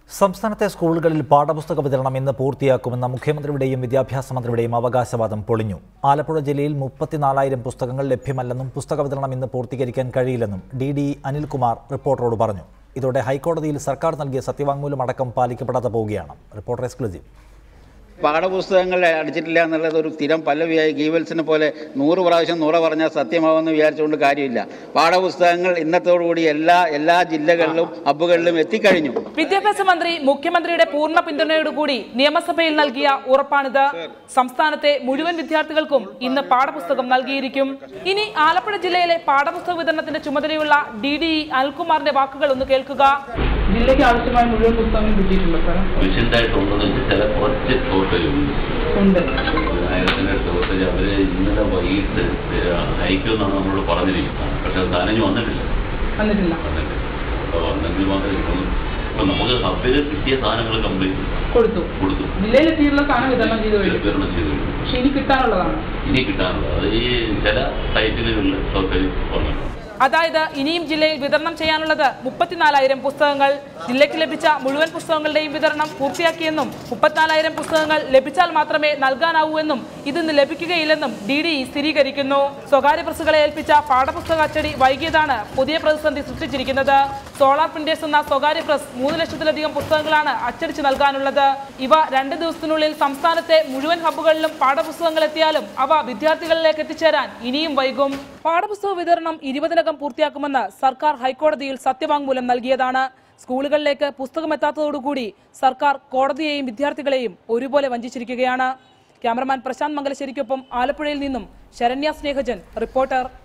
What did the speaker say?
സംസ്ഥാനത്തെ സ്കൂളുകളിൽ പാഠപുസ്തക വിതരണം ഇന്ന് പൂർത്തിയാക്കുമെന്ന മുഖ്യമന്ത്രിയുടെയും വിദ്യാഭ്യാസ മന്ത്രിയുടെയും അവകാശവാദം പൊളിഞ്ഞു ആലപ്പുഴ ജില്ലയിൽ മുപ്പത്തിനാലായിരം പുസ്തകങ്ങൾ ലഭ്യമല്ലെന്നും പുസ്തക വിതരണം ഇന്ന് പൂർത്തീകരിക്കാൻ കഴിയില്ലെന്നും ഡി ഡി അനിൽകുമാർ റിപ്പോർട്ടറോട് പറഞ്ഞു ഇതോടെ ഹൈക്കോടതിയിൽ സർക്കാർ നൽകിയ സത്യവാങ്മൂലം അടക്കം പാലിക്കപ്പെടാതെ പോവുകയാണ് റിപ്പോർട്ടർ എക്സ്ക്ലൂസീവ് പാഠപുസ്തകങ്ങൾ അടിച്ചിട്ടില്ല എന്നുള്ളത് ഒരു സ്ഥിരം പല്ലവിയായി ഗീവൽസിനെ പോലെ നൂറ് പ്രാവശ്യം നൂറ പറഞ്ഞാൽ സത്യമാവുമെന്ന് വിചാരിച്ചുകൊണ്ട് കാര്യമില്ല പാഠപുസ്തകങ്ങൾ ഇന്നത്തോടുകൂടി എല്ലാ എല്ലാ ജില്ലകളിലും ഹബ്ബുകളിലും എത്തിക്കഴിഞ്ഞു വിദ്യാഭ്യാസ മന്ത്രി മുഖ്യമന്ത്രിയുടെ പൂർണ്ണ പിന്തുണയോടുകൂടി നിയമസഭയിൽ നൽകിയ ഉറപ്പാണിത് സംസ്ഥാനത്തെ മുഴുവൻ വിദ്യാർത്ഥികൾക്കും ഇന്ന് പാഠപുസ്തകം നൽകിയിരിക്കും ഇനി ആലപ്പുഴ ജില്ലയിലെ പാഠപുസ്തക വിതരണത്തിന്റെ ചുമതലയുള്ള ഡി ഡി അൽകുമാറിന്റെ വാക്കുകൾ ഒന്ന് കേൾക്കുക ജില്ലയ്ക്ക് ആവശ്യമായ മുഴുവൻ പുസ്തകങ്ങൾ കിട്ടിയിട്ടുണ്ടോ സാർ വിഷയത്തായിട്ടുണ്ടെന്ന് വെച്ചാൽ ചില കുറച്ച് ഷോർട്ടേജുണ്ട് ഉണ്ട് ആയിരത്തിൻ്റെ ഷോർട്ടേജ് അവർ ഇന്നലെ വൈകിട്ട് അയക്കുമെന്നാണ് നമ്മളോട് പറഞ്ഞിരിക്കുന്നത് പക്ഷെ അത് നനഞ്ഞു വന്നിട്ടില്ല വന്നിട്ടില്ല വന്നിട്ടില്ല അപ്പോൾ വന്നെങ്കിൽ മാത്രമേ ഇപ്പം ഇപ്പം നമുക്ക് ഹബിൽ കിട്ടിയ സാധനങ്ങൾ കംപ്ലീറ്റ് കൊടുത്തു കൊടുത്തു ജില്ലയിലെത്തിയിട്ടുള്ള സാധനം വിതരണം ചെയ്തു കഴിഞ്ഞു വിതരണം ചെയ്തു കഴിഞ്ഞു. പക്ഷെ ഇനി കിട്ടാനുള്ളതാണ് ഇനി കിട്ടാനുള്ളത് അത് ഈ ചില സൈറ്റുകളിൽ ഷോർട്ടേജ് വന്നിട്ടുണ്ട് അതായത് ഇനിയും ജില്ലയിൽ വിതരണം ചെയ്യാനുള്ളത് മുപ്പത്തിനാലായിരം പുസ്തകങ്ങൾ ജില്ലയ്ക്ക് ലഭിച്ച മുഴുവൻ പുസ്തകങ്ങളുടെയും വിതരണം പൂർത്തിയാക്കിയെന്നും മുപ്പത്തിനാലായിരം പുസ്തകങ്ങൾ ലഭിച്ചാൽ മാത്രമേ നൽകാനാവൂ എന്നും ഇതിന്ന് ലഭിക്കുകയില്ലെന്നും ഡി ഡി സ്ഥിരീകരിക്കുന്നു സ്വകാര്യ പ്രസ്സുകളെ ഏൽപ്പിച്ച പാഠപുസ്തക അച്ചടി വൈകിയതാണ് പുതിയ പ്രതിസന്ധി സൃഷ്ടിച്ചിരിക്കുന്നത് സോളാർ പ്രിന്റേഴ്സ് എന്ന സ്വകാര്യ പ്രസ് മൂന്ന് ലക്ഷത്തിലധികം പുസ്തകങ്ങളാണ് അച്ചടിച്ച് നൽകാനുള്ളത് ഇവ രണ്ട് ദിവസത്തിനുള്ളിൽ സംസ്ഥാനത്തെ മുഴുവൻ ഹബ്ബുകളിലും പാഠപുസ്തകങ്ങൾ എത്തിയാലും അവ വിദ്യാർത്ഥികളിലേക്ക് എത്തിച്ചേരാൻ ഇനിയും വൈകും പാഠപുസ്തക വിതരണം ഇരുപതിനകം പൂർത്തിയാക്കുമെന്ന് സർക്കാർ ഹൈക്കോടതിയിൽ സത്യവാങ്മൂലം നൽകിയതാണ് സ്കൂളുകളിലേക്ക് പുസ്തകം എത്താത്തതോടുകൂടി സർക്കാർ കോടതിയെയും വിദ്യാർത്ഥികളെയും ഒരുപോലെ വഞ്ചിച്ചിരിക്കുകയാണ് ക്യാമറമാൻ പ്രശാന്ത് മംഗലശ്ശേരിക്കൊപ്പം ആലപ്പുഴയിൽ നിന്നും ശരണ്യ സ്നേഹജൻ റിപ്പോർട്ടർ